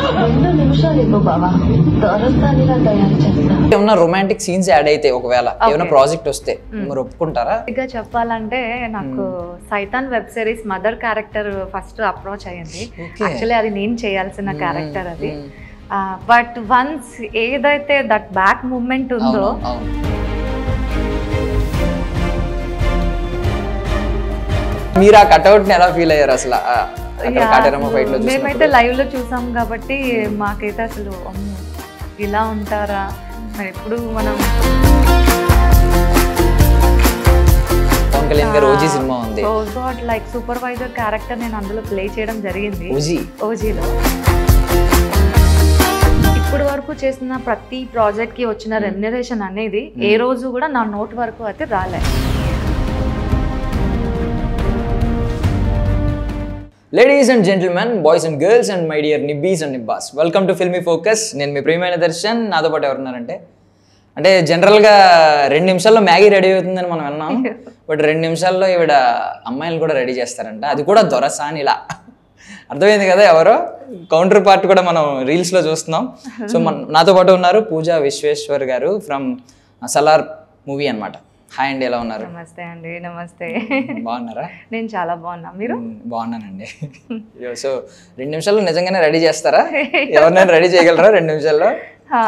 రెండు నిమిషాలు ఇవ్వు బావా దొరస్తానిలా తయారు చేస్తా ఏమన్నా రొమాంటిక్ సీన్స్ యాడ్ అయితే ఒకవేళ ఏమైనా ప్రాజెక్ట్ వస్తే మరి ఒప్పుకుంటారా ఇక చెప్పాలంటే నాకు Saithan web series mother character first approach అయ్యింది Okay. యాక్చువల్లీ అది నేను చేయాల్సిన క్యారెక్టర్ అది బట్ వన్స్ ఏదైతే దట్ బ్యాక్ మూమెంట్ ఉందో అవును అవును మీరు ఆ కట్అవుట్ ని ఎలా ఫీల్ అయ్యారు అసలు ఆ, అక్కడ Yeah, కాటేరమ్మ ఫైట్ లో మేమైతే చూసినప్పుడు లైవ్ లో చూసాం కాబట్టి మాకైతే అసలు అమ్మో, ఇలా ఉంటారా మరి ఎప్పుడు మనం పవన్ కళ్యాణ్ గారు ఓజీ సినిమా ఉంది గాడ్ లైక్ సూపర్వైజర్ క్యారెక్టర్ నేను అందులో ప్లే చేయడం జరిగింది ఓజీ ఓజీలో ఇప్పుడు వరకు చేసిన ప్రతి ప్రాజెక్ట్ కి వచ్చిన రెమ్యునరేషన్ అనేది ఏ రోజు కూడా నా నోట్ వరకు అయితే రాలే ladies and gentlemen boys and girls and my dear nibbis and nibbas welcome to Filmy Focus నేను మీ ప్రియమైన దర్శన్ నాతో పాటు ఎవరున్నారంటే అంటే జనరల్గా రెండు నిమిషాల్లో మ్యాగీ రెడీ అవుతుందని మనం విన్నాం బట్ రెండు నిమిషాల్లో ఈవిడ అమ్మాయిలు కూడా రెడీ చేస్తారంట అది కూడా దొరసాని ఇలా అర్థమైంది కదా ఎవరో కౌంటర్ పార్ట్ కూడా మనం రీల్స్లో చూస్తున్నాం సో మన నాతో పాటు ఉన్నారు పూజా విశ్వేశ్వర్ గారు ఫ్రమ్ సలార్ మూవీ అన్నమాట హాయ్ అండి ఎలా ఉన్నారు నమస్తే అండి నమస్తే బాగున్నారా నేను చాలా బాగున్నా మీరు మ్మ్, బాగున్నానండి అయ్యో, సో రెండు నిమిషాల్లో నిజంగానే రెడీ చేస్తారా ఎవరినైనా రెడీ చేయగలరా రెండు నిమిషాల్లో హా.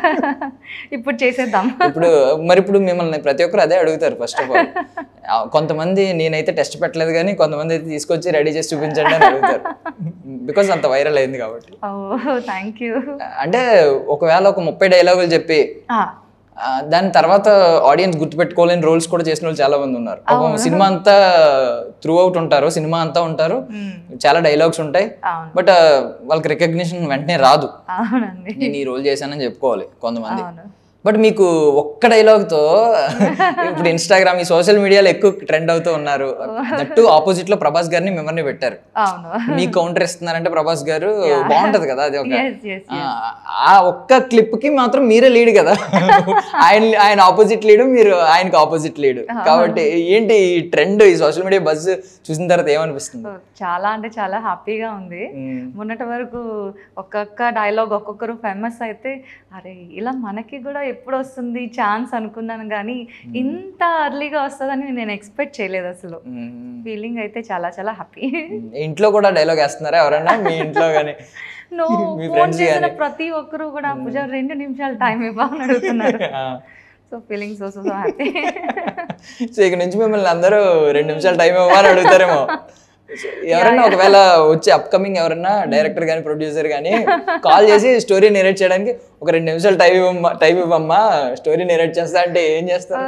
ఇప్పుడు చేసేద్దాం ఇప్పుడు మరి ఇప్పుడు మిమ్మల్ని ప్రతి ఒక్కరు అదే అడుగుతారు ఫస్ట్ ఆఫ్ ఆల్ కొంతమంది నేనైతే టెస్ట్ పెట్టలేదు కానీ కొంతమంది అయితే తీసుకొచ్చి రెడీ చేసి చూపించండి అని అడుగుతారు బికాస్ అంత వైరల్ అయింది కాబట్టి ఓ థ్యాంక్ యూ అంటే ఒకవేళ ఒక ముప్పై డైలాగులు చెప్పి ఆ, దాని తర్వాత ఆడియన్స్ గుర్తుపెట్టుకోలేని రోల్స్ కూడా చేసిన వాళ్ళు చాలా మంది ఉన్నారు పాపం సినిమా అంతా త్రూ అవుట్ ఉంటారు సినిమా అంతా ఉంటారు చాలా డైలాగ్స్ ఉంటాయి అవును బట్ వాళ్ళకి రికగ్నిషన్ వెంటనే రాదు అవునండి నేను ఈ రోల్ చేశానని చెప్పుకోవాలి కొంతమంది అవును బట్ మీకు ఒక్క డైలాగ్తో ఇప్పుడు ఇన్స్టాగ్రామ్ ఈ సోషల్ మీడియాలో ఎక్కువ ట్రెండ్ అవుతూ ఉన్నారు దట్టు ఆపోజిట్ లో ప్రభాస్ గారిని మిమ్మల్ని పెట్టారు అవును మీకు కౌంటర్ ఇస్తున్నారంటే ప్రభాస్ గారు బాగుంటది కదా అది ఒక ఎస్ ఎస్ ఆ, ఆ ఒక్క క్లిప్ కి మాత్రం మీరే లీడ్ కదా ఆయన ఆయన ఆపోజిట్ లీడ్ మీరు ఆయనకి ఆపోజిట్ లీడ్ కాబట్టి ఏంటి ఈ ట్రెండ్ ఈ సోషల్ మీడియా బజ్ చూసిన తర్వాత ఏమనిపిస్తుంది చాలా అంటే చాలా హ్యాపీగా ఉంది మ్మ్. మొన్నటి వరకు ఒక్కొక్క డైలాగ్ ఒక్కొక్కరు ఫేమస్ అయితే అరే ఇలా మనకి కూడా ఎప్పుడు వస్తుంది ఛాన్స్ అనుకున్నాను కానీ ఇంత అర్లీగా వస్తుందని నేను ఎక్స్పెక్ట్ చేయలేదు అసలు మ్మ్. ఫీలింగ్ అయితే చాలా చాలా హ్యాపీ ఇంట్లో కూడా డైలాగ్ వేస్తున్నారా ఎవరైనా మీ ఇంట్లో కానీ నో మీ ఫోన్ friends చేసిన గానీ? ప్రతి ఒక్కరు కూడా పూజ రెండు నిమిషాలు టైం ఇవ్వమని అడుగుతున్నారు so feeling so so happy so ఇక నుంచి మిమ్మల్ని అందరూ రెండు నిమిషాలు టైం ఇవ్వమని అడుగుతారేమో So, ఎవరైనా ఒకవేళ వచ్చి అప్కమింగ్ ఎవరైనా డైరెక్టర్ కానీ ప్రొడ్యూసర్ కానీ కాల్ చేసి స్టోరీ నేరేట్ చేయడానికి ఒక రెండు నిమిషాలు టైం ఇవ్వమ్మా టైం ఇవ్వమ్మా స్టోరీ నేరేట్ చేస్తా అంటే ఏం చేస్తారు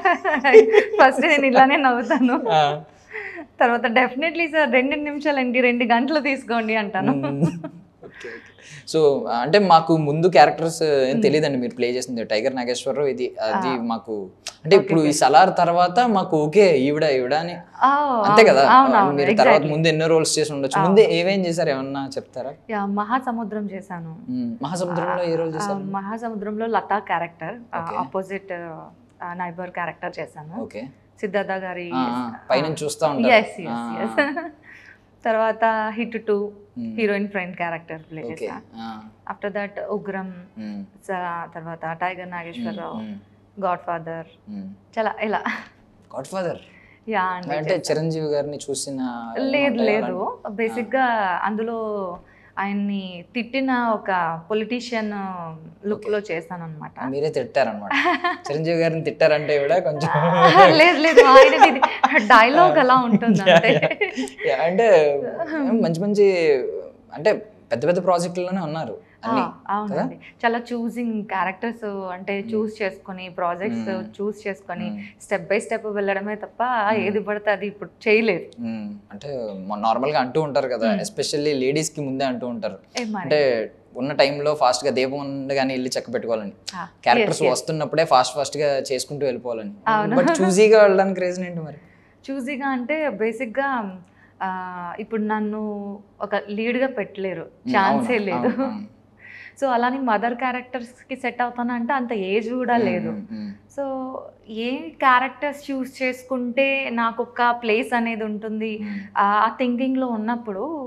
ఫస్ట్ నేను ఇలానే నవ్వుతాను ఆ. తర్వాత డెఫినెట్లీ సార్ రెండు నిమిషాలండి రెండు గంటలు తీసుకోండి అంటాను ఓకే సో అంటే మాకు ముందు క్యారెక్టర్స్ ఏం తెలియదండి మీరు ప్లే చేసింది టైగర్ నాగేశ్వరరావు ఇది అది మాకు అంటే ఇప్పుడు ఈ సలార్ తర్వాత మాకు ఓకే ఈవిడ ఈవిడ అని ఆ, అంతే కదా అవునవును, మీరు తర్వాత ముందు ఎన్నో రోల్స్ చేసి ఉండొచ్చు ముందే ఏమేం చేశారు ఏమన్నా చెప్తారా యా మహాసముద్రం చేశాను మ్మ్. మహాసముద్రంలో ఏ రోల్ ఆ, చేశారు మహాసముద్రంలో Latha character opposite neighbour character చేశాను ఓకే సిద్ధార్థ గారి ఆ, ఆ, పైనుంచి చూస్తా ఎస్ ఉంటారు ఎస్ ఎస్ తర్వాత hit two heroine friend character play okay చేశా ఆఫ్టర్ దట్ ఉగ్రం స- తర్వాత టైగర్ నాగేశ్వరరావు గాడ్ ఫాదర్ చాలా ఇలా గాడ్ ఫాదర్ యా అండి అంటే చిరంజీవి గారిని చూసిన లేదు లేదు బేసిక్ గా అందులో ఆయన్ని తిట్టిన ఒక పొలిటీషియన్ లుక్ లో చేశాను అనమాట మీరే తిట్టారనమాట చిరంజీవి గారిని తిట్టారంటే కూడా కొంచెం లేదు లేదు ఆయనది డైలాగ్ అలా ఉంటుంది అంతే Yeah, అంటే మంచి మంచి అంటే పెద్ద పెద్ద ప్రాజెక్టుల్లోనే ఉన్నారు అన్ని ఆ, అవునండి చాలా చూసింగ్ క్యారెక్టర్స్ అంటే చూస్ చేసుకొని ప్రాజెక్ట్స్ చూస్ చేసుకొని స్టెప్ బై స్టెప్ వెళ్ళడమే తప్ప ఏది పడితే అది ఇప్పుడు చేయలేదు మ్మ్. అంటే నార్మల్ గా అంటూ ఉంటారు కదా ఎస్పెషల్లీ లేడీస్ కి ముందే అంటూ ఉంటారు ఏ మరి అంటే ఉన్న టైంలో ఫాస్ట్ గా దీపం ఉండగానే వెళ్ళి చక్క పెట్టుకోవాలని ఆ, క్యారెక్టర్స్ వస్తున్నప్పుడే ఫాస్ట్ ఫాస్ట్ గా చేసుకుంటూ వెళ్ళిపోవాలని బట్ చూసీగా వెళ్ళడానికి రీజన్ ఏంటి మరి చూసీగా అంటే బేసిక్గా ఆ, ఇప్పుడు నన్ను ఒక లీడ్గా పెట్టలేరు ఛాన్సే లేదు అవును, అవును. సో అలానే మదర్ క్యారెక్టర్స్కి సెట్ అవుతానంటే అంత ఏజ్ కూడా లేదు మ్మ్. సో ఏ క్యారెక్టర్స్ చూస్ చేసుకుంటే నాకు ఒక ప్లేస్ అనేది ఉంటుంది ఆ థింకింగ్లో ఉన్నప్పుడు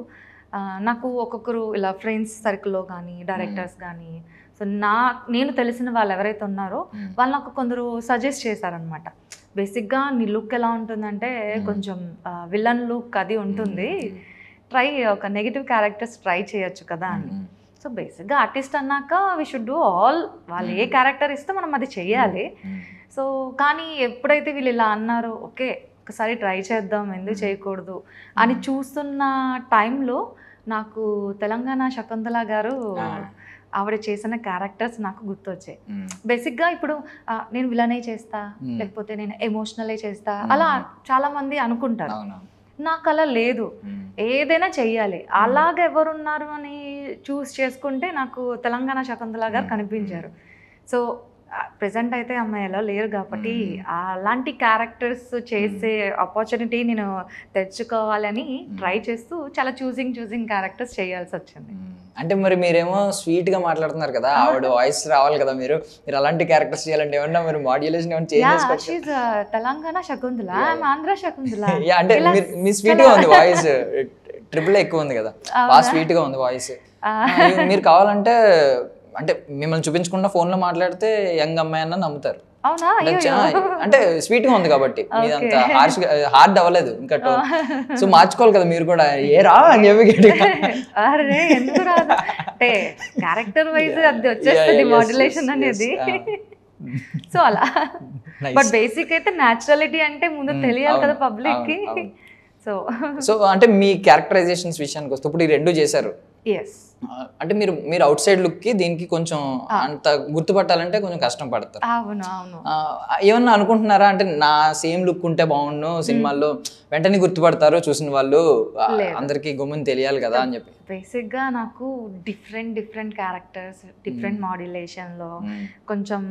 ఆ, నాకు ఒక్కొక్కరు ఇలా ఫ్రెండ్స్ సర్కిల్లో కానీ డైరెక్టర్స్ కానీ సో నా నేను తెలిసిన వాళ్ళు ఎవరైతే ఉన్నారో వాళ్ళు నాకు కొందరు సజెస్ట్ చేశారనమాట బేసిక్గా నీ లుక్ ఎలా ఉంటుందంటే కొంచెం విలన్ లుక్ అది ఉంటుంది ట్రై ఒక నెగిటివ్ క్యారెక్టర్స్ ట్రై చేయొచ్చు కదా అని సో బేసిక్గా ఆర్టిస్ట్ అన్నాక వి షుడ్ డూ ఆల్ వాళ్ళు ఏ క్యారెక్టర్ ఇస్తే మనం అది చెయ్యాలి సో కానీ ఎప్పుడైతే వీళ్ళు ఇలా అన్నారో ఓకే ఒకసారి ట్రై చేద్దాం ఎందుకు చేయకూడదు అని చూస్తున్న టైంలో నాకు తెలంగాణ శకుంతల గారు ఆవిడ చేసిన క్యారెక్టర్స్ నాకు గుర్తొచ్చాయి బేసిక్గా ఇప్పుడు ఆ, నేను విలనే చేస్తా Hmm. లేకపోతే నేను ఎమోషనలే చేస్తా అలా చాలా మంది అనుకుంటారు అవునా నాకు అలా లేదు ఏదైనా చెయ్యాలి అలాగ ఎవరున్నారు అని చూస్ చేసుకుంటే నాకు తెలంగాణ శకుంతల గారు కనిపించారు సో ప్రజెంట్ అయితే అమ్మాయిలో లేరు కాబట్టి అలాంటి క్యారెక్టర్స్ చేసే ఆపర్చునిటీ నేను తెచ్చుకోవాలని ట్రై చేస్తూ చాలా చూసింగ్ చూసింగ్ క్యారెక్టర్స్ చేయాల్సి వచ్చింది అంటే మరి మీరేమో స్వీట్ గా మాట్లాడుతున్నారు కదా ఆవిడ వాయిస్ రావాలి కదా మీరు మీరు అలాంటి క్యారెక్టర్స్ చేయాలంటే ఏమన్నా మీరు మాడ్యులేషన్ ఏమైనా చేంజ్ యా చేసుకోవచ్చు she's Telangana Shakuntala I'm Andhra Shakuntala ya, అంటే ఇలా మీరు- మీ స్వీట్ గా ఉంది వాయిస్ ట్రిపుల్ ఎక్కువ ఉంది కదా బాగా స్వీట్ గా ఉంది వాయిస్ మీరు కావాలంటే అంటే మిమ్మల్ని చూపించకుండా ఫోన్ లో మాట్లాడితే యంగ్ అమ్మాయి అన్న నమ్ముతారు అవునా అంటే అయ్యో చా- అంటే స్వీట్ గా ఉంది కాబట్టి మీదంత హార్ష్ హార్డ్ అవ్వలేదు ఇంకా టోన్ సో మార్చుకోవాలి కదా మీరు కూడా ఏ రా అని చెప్పి గట్టిగా. అరే ఎందుకు రాదు అంటే క్యారెక్టర్ వైజ్ అది Yeah, వచ్చేస్తుంది yeah, yes, మాడ్యులేషన్ yes, అనేది yes. సో అలా Nice. బట్ బేసిక్ అయితే న్యాచురాలిటీ అంటే ముందు Mm, తెలియాలి కదా అవును, పబ్లిక్ కి అవును, అవును. సో సో అంటే మీ క్యారెక్టరైజేషన్స్ విషయానికి వస్తే ఇప్పుడు ఈ రెండు చేశారు ఎస్ ఆ, అంటే మీరు మీరు అవుట్ సైడ్ లుక్ కి దీనికి కొంచెం అంత గుర్తుపట్టాలంటే కొంచెం కష్టం పడతారు అవును అవును ఆ, ఏమన్నా అనుకుంటున్నారా అంటే నా సేమ్ లుక్ ఉంటే బాగుండు సినిమాల్లో వెంటనే గుర్తుపడతారు చూసిన వాళ్ళు ఆ, అందరికీ గుమ్మని తెలియాలి కదా అని చెప్పి బేసిక్ గా నాకు different different characters different modulation లో కొంచెం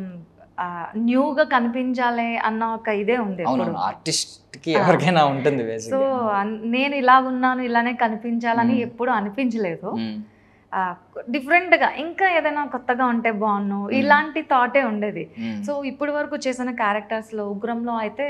న్యూగా కనిపించాలి అన్న ఒక ఇదే ఉంది ఎప్పుడు అవునవును ఆర్టిస్ట్ కి ఎవరికైనా ఉంటుంది బేసిక్ సో నేను ఇలా ఉన్నాను ఇలానే కనిపించాలని ఎప్పుడు అనిపించలేదు డిఫరెంట్ గా ఇంకా ఏదైనా కొత్తగా ఉంటే బాగున్ను ఇలాంటి థాటే ఉండేది సో ఇప్పటి వరకు చేసిన క్యారెక్టర్స్ లో ఉగ్రంలో అయితే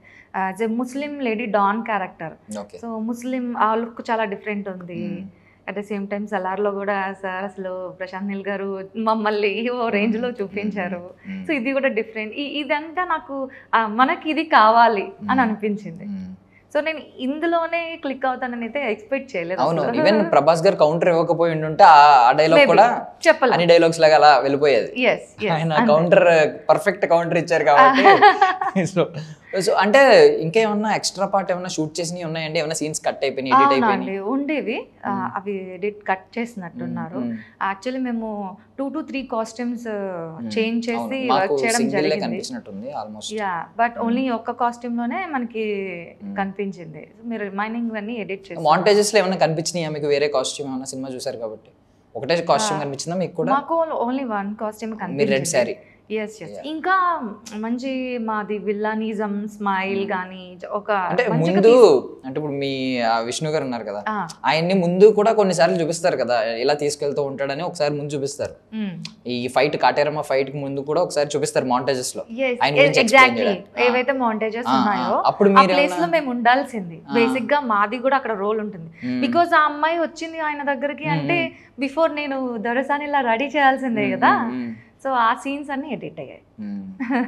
Muslim lady don character okay so Muslim ఆ లుక్ చాలా డిఫరెంట్ ఉంది అట్ ద సేమ్ టైం సలార్లో కూడా సార్ అసలు ప్రశాంత్ నీల్ గారు మమ్మల్ని ఓ రేంజ్ లో చూపించారు సో ఇది కూడా డిఫరెంట్ ఇదంతా నాకు ఆ, మనకి ఇది కావాలి అని అనిపించింది సో నేను ఇందులోనే క్లిక్ అవుతానని అయితే ఎక్స్పెక్ట్ చేయలేదు అవును అసలు. ఈవెన్ ప్రభాస్ గారు కౌంటర్ ఇవ్వకపోయి ఉంటే ఆ డైలాగ్ Maybe. కూడా చెప్పలేదు అన్ని డైలాగ్స్ లాగా అలా వెళ్ళిపోయేది ఎస్ ఆయన కౌంటర్ పర్ఫెక్ట్ కౌంటర్ ఇచ్చారు కాబట్టి సో సో అంటే ఇంకేమన్నా ఎక్స్ట్రా పార్ట్ ఏమన్నా షూట్ చేసినవి ఉన్నాయండి ఏమైనా సీన్స్ కట్ అయిపోయినాయి ఎడిట్ అయిపోయినాయి అవునండి ఉండేవి ఆ, అవి ఎడిట్ కట్ చేసినట్టున్నారు యాక్చువల్లీ మేము two to three costumes change చేసి వర్క్ చేయడం సింగిల్ జరిగింది కనిపించినట్టుంది ఆల్మోస్ట్ యా బట్ ఓన్లీ ఒక్క కాస్ట్యూమ్ లోనే మనకి కనిపించింది So, మీరు రిమైనింగ్ అన్ని ఎడిట్ చేసి మాంటేజెస్ లో ఏమైనా కనిపించినాయా మీకు వేరే కాస్ట్యూమ్ ఏమైనా సినిమా చూసారు కాబట్టి ఒకటే కాస్ట్యూమ్ కనిపించిందా మీకు కూడా మాకు ఓన్లీ వన్ కాస్ట్యూమ్ మీరు రెడ్ కనిపించింది శారీ ఎస్ ఎస్ ఇంకా మంచి మాది విల్లానిజం స్మైల్ కానీ ఒక అంటే మంచిగా ముందు తీస్- అంటే ఇప్పుడు మీ ఆ, విష్ణు గారు ఉన్నారు కదా ఆ, ఆయన్ని ముందు కూడా కొన్నిసార్లు చూపిస్తారు కదా ఇలా తీసుకెళ్తూ ఉంటాడని ఒకసారి ముందు చూపిస్తారు మ్. ఈ ఫైట్ కాటేరమ్మ ఫైట్ కి ముందు కూడా ఒకసారి చూపిస్తారు మాంటేజెస్ లో Yes, ఆయన గురించి explain ఎగ్జాక్ట్లీ చేయడానికి. ఆ. ఏవైతే మౌంటేజెస్ ఆ, ఆ. ఉన్నాయో అప్పుడు ఆ మీరు ప్లేస్ లో ఏమన్నా- మేము ఉండాల్సింది బేసిక్ గా మాది కూడా అక్కడ రోల్ ఉంటుంది మ్మ్. బికాజ్ ఆ అమ్మాయి వచ్చింది ఆయన దగ్గరికి అంటే బిఫోర్ నేను దొరసాని ఇలా రెడీ చేయాల్సిందే కదా మ్మ్. సో ఆ సీన్స్ అన్ని ఎడిట్ అయ్యాయి మ్మ్.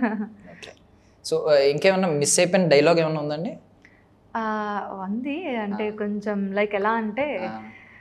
ఓకే సో ఆ, ఇంకేమన్నా మిస్ అయిపోయిన డైలాగ్ ఏమన్నా ఉందండి ఆ, ఉంది అంటే కొంచెం లైక్ ఎలా అంటే ఆ.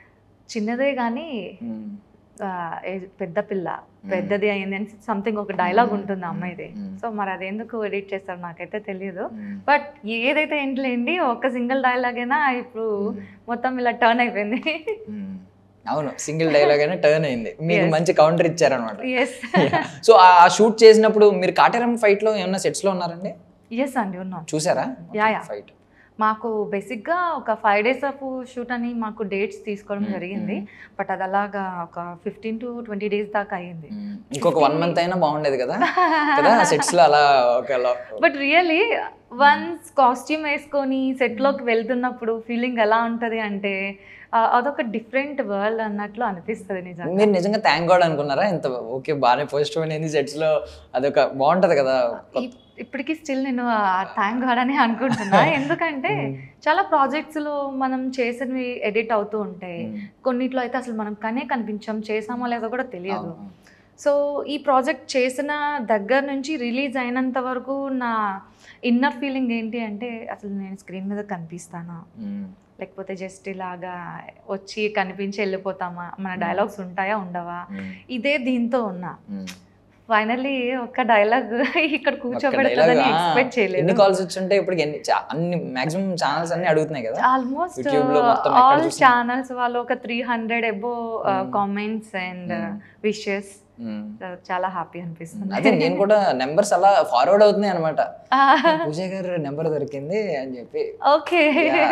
చిన్నదే కానీ మ్మ్. ఆ, ఏ- పెద్ద పిల్ల పెద్దది అయింది అని సంథింగ్ ఒక డైలాగ్ ఉంటుంది ఆ అమ్మాయిది మ్మ్. సో మరి అది ఎందుకు ఎడిట్ చేస్తారు నాకైతే తెలియదు మ్మ్. బట్ ఏదైతే ఏంటిలేండి ఒక సింగిల్ డైలాగ్ అయినా ఇప్పుడు మొత్తం ఇలా టర్న్ అయిపోయింది మ్మ్. అవును సింగిల్ డైలాగ్ అయినా టర్న్ అయింది మీకు మంచి కౌంటర్ ఇచ్చారనమాట ఎస్ సో ఆ షూట్ చేసినప్పుడు మీరు కాటేరమ్మ ఫైట్ లో ఏమన్నా సెట్స్ లో ఉన్నారండి ఎస్ అండి ఉన్నాం చూసారా యా, యా. ఫైట్ మాకు బేసిక్గా ఒక ఫైవ్ డేస్ ఆఫ్ షూట్ అని మాకు డేట్స్ తీసుకోవడం జరిగింది బట్ అది అలాగా ఒక ఫిఫ్టీన్ టు ట్వంటీ డేస్ దాకా అయ్యింది ఇంకొక వన్ మంత్ అయినా బాగుండేది కదా కదా సెట్స్ లో అలా ఒక బట్ రియల్లీ వన్స్ కాస్ట్యూమ్ వేసుకొని సెట్లోకి వెళ్తున్నప్పుడు ఫీలింగ్ ఎలా ఉంటుంది అంటే ఆ, అదొక డిఫరెంట్ వరల్డ్ అన్నట్లు అనిపిస్తుంది నిజంగా మీరు నిజంగా థ్యాంక్ గాడ్ అనుకున్నారా ఇంత ఓకే బాగానే పాజిటివ్ అనేది సెట్స్ లో అదొక బాగుంటది కదా ఇప్- ఇప్పటికీ స్టిల్ నేను థ్యాంక్ గాడ్ అని అనుకుంటున్నా ఎందుకంటే చాలా ప్రాజెక్ట్స్ లో మనం చేసినవి ఎడిట్ అవుతూ ఉంటాయి కొన్నిట్లో అయితే అసలు మనం కనే కనిపించాం చేసామో లేదో కూడా తెలియదు సో ఈ ప్రాజెక్ట్ చేసిన దగ్గర నుంచి రిలీజ్ అయినంత వరకు నా ఇన్నర్ ఫీలింగ్ ఏంటి అంటే అసలు నేను స్క్రీన్ మీద కనిపిస్తానా లేకపోతే జస్ట్ ఇలాగా వచ్చి కనిపించి వెళ్ళిపోతామా మన డైలాగ్స్ ఉంటాయా ఉండవా ఇదే దీంతో ఉన్నా ఫైనల్లీ ఒక్క డైలాగ్ ఇక్కడ కూర్చోబెడతాదని ఎక్స్పెక్ట్ ఎన్ని చేయలేదు కాల్స్ వచ్చుంటే ఇప్పుడు ఎన్ని చా- అన్ని మాక్సిమం ఛానల్స్ అన్ని అడుగుతున్నాయి కదా ఆల్మోస్ట్ YouTube లో మొత్తం ఎక్కడ ఆల్ చూసినా. ఛానల్స్ వాళ్ళు ఒక three hundred above comments and wishes మ్మ్. చాలా హ్యాపీ అనిపిస్తుంది అదే నేను కూడా నెంబర్స్ అలా ఫార్వర్డ్ అవుతున్నాయి అనమాట పూజ గారు నెంబర్ దొరికింది అని చెప్పి okay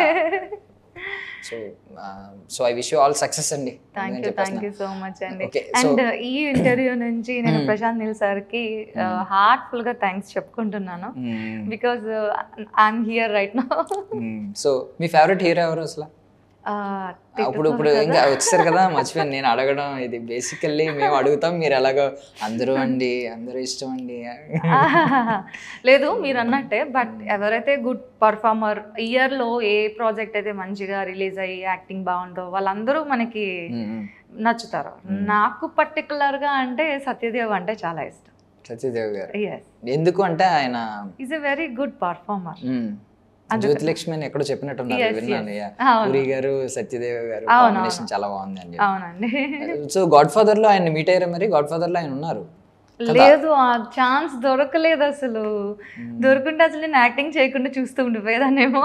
so so I wish you all success అండి థ్యాంక్ అందుకని యూ చెప్పేస్తున్నా. థ్యాంక్ యూ సో మచ్ అండి Okay, so- అండ్ ఈ ఇంటర్వ్యూ నుంచి నేను ప్రశాంత్ నీల్ సార్ కి హార్ట్ఫుల్ గా థ్యాంక్స్ చెప్పుకుంటున్నాను hmm. Because I'm here right no hmm. So మీ ఫేవరెట్ హీరో ఎవరు అసలు అప్పుడు ఇప్పుడు ఇంకా వచ్చారు కదా మర్చిపోయాను నేను అడగడం ఇది బేసికల్లీ మేము అడుగుతాం మీరు ఎలాగో అందరూ అండి అందరూ ఇష్టం అండి లేదు మీరు అన్నట్టే బట్ ఎవరైతే గుడ్ పర్ఫార్మర్ ఇయర్ లో ఏ ప్రాజెక్ట్ అయితే మంచిగా రిలీజ్ అయ్యి యాక్టింగ్ బాగుందో వాళ్ళందరూ మనకి మ్మ్. నచ్చుతారు నాకు పర్టికులర్ గా అంటే సత్యదేవ్ అంటే చాలా ఇష్టం సత్యదేవ్ గారు ఎస్ ఎందుకు అంటే ఆయన is a very good performer మ్మ్. జ్యోతిలక్ష్మి అని ఎక్కడో చెప్పినట్టున్నారు Yes, విన్నాను yes. yeah. అవును. పూరి గారు సత్యదేవ్ గారు అవును, కాంబినేషన్ చాలా బాగుంది అని చెప్పి అవునండి సో గాడ్ ఫాదర్ లో ఆయన మీట్ అయ్యారా మరి గాడ్ ఫాదర్ లో ఆయన ఉన్నారు లేదు ఆ ఛాన్స్ దొరకలేదు అసలు దొరుకుంటే అసలు నేను యాక్టింగ్ చేయకుండా చూస్తూ ఉండిపోయేదాన్నేమో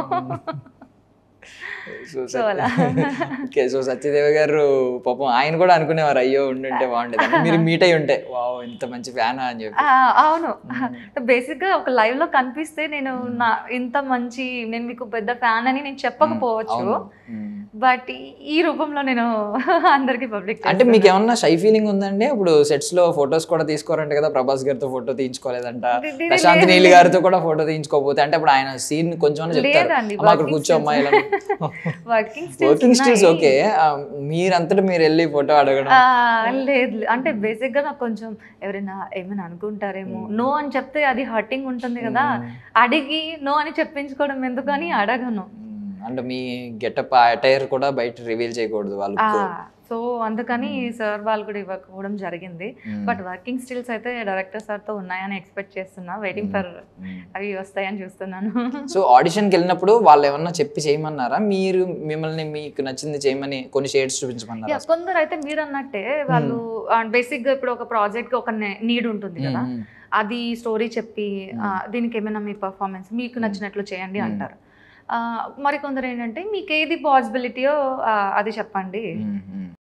సో సో అలా ఓకే సో సత్యదేవ్ గారు పాపం ఆయన కూడా అనుకునేవారు అయ్యో ఉండుంటే బాగుండేది అని. మీరు మీట్ అయి ఉంటే వావ్ ఇంత మంచి ఫ్యాన్ అని చెప్పి ఆ, అవును బేసిక్ గా ఒక లైవ్ లో కనిపిస్తే నేను నా ఇంత మంచి నేను మీకు పెద్ద ఫ్యాన్ అని నేను చెప్పకపోవచ్చు అవును. మ్మ్. బట్ ఈ రూపంలో నేను అందరికి పబ్లిక్ అంటే మీకు ఏమన్నా షై ఫీలింగ్ ఉందండి ఇప్పుడు సెట్స్ లో ఫొటోస్ కూడా తీసుకోరంట కదా ప్రభాస్ గారితో ఫోటో తీయించుకోలేదంట ఇది ప్రశాంత్ నీల్ గారితో కూడా ఫోటో తీయించుకోకపోతే అంటే ఇప్పుడు ఆయన సీన్ కొంచెం అని చెప్తారు లేదండి, అమ్మ అక్కడ working కూర్చో అమ్మా ఇలా వర్కింగ్ వర్కింగ్ స్టిల్స్ ఓకే మీరంతటా మీరు వెళ్ళి ఫోటో అడగడం లేదు అంటే బేసిక్ గా నాకు కొంచెం ఎవరైనా ఏమైనా అనుకుంటారేమో నో అని చెప్తే అది హర్టింగ్ ఉంటుంది కదా అడిగి నో అని చెప్పించుకోవడం ఎందుకని అడగను మ్మ్. అంటే మీ గెటప్ అటైర్ కూడా బయట రివీల్ చేయకూడదు వాళ్ళు సో అందుకని సార్ వాళ్ళు కూడా ఇవ్వకపోవడం జరిగింది బట్ వర్కింగ్ స్టిల్స్ అయితే డైరెక్టర్ సార్ తో ఉన్నాయని ఎక్స్పెక్ట్ చేస్తున్నా వెయిటింగ్ ఫర్ అవి వస్తాయని చూస్తున్నాను సో ఆడిషన్కి వెళ్ళినప్పుడు వాళ్ళు ఏమన్నా చెప్పి చేయమన్నారా మీరు మిమ్మల్ని మీకు నచ్చింది చేయమని కొన్ని షేడ్స్ చూపించమన్నారా Yeah, కొందరు అయితే మీరు అన్నట్టే వాళ్ళు బేసిక్ గా ఇప్పుడు ఒక ప్రాజెక్ట్ కి ఒక నీడ్ ఉంటుంది కదా మ్మ్. అది స్టోరీ చెప్పి ఆ, దీనికి ఏమైనా మీ పర్ఫార్మెన్స్ మీకు నచ్చినట్లు చేయండి అంటారు ఆ, మరి కొందరు ఏంటంటే మీకు ఏది పాసిబిలిటీయో అది చెప్పండి మ్మ్. మ్మ్.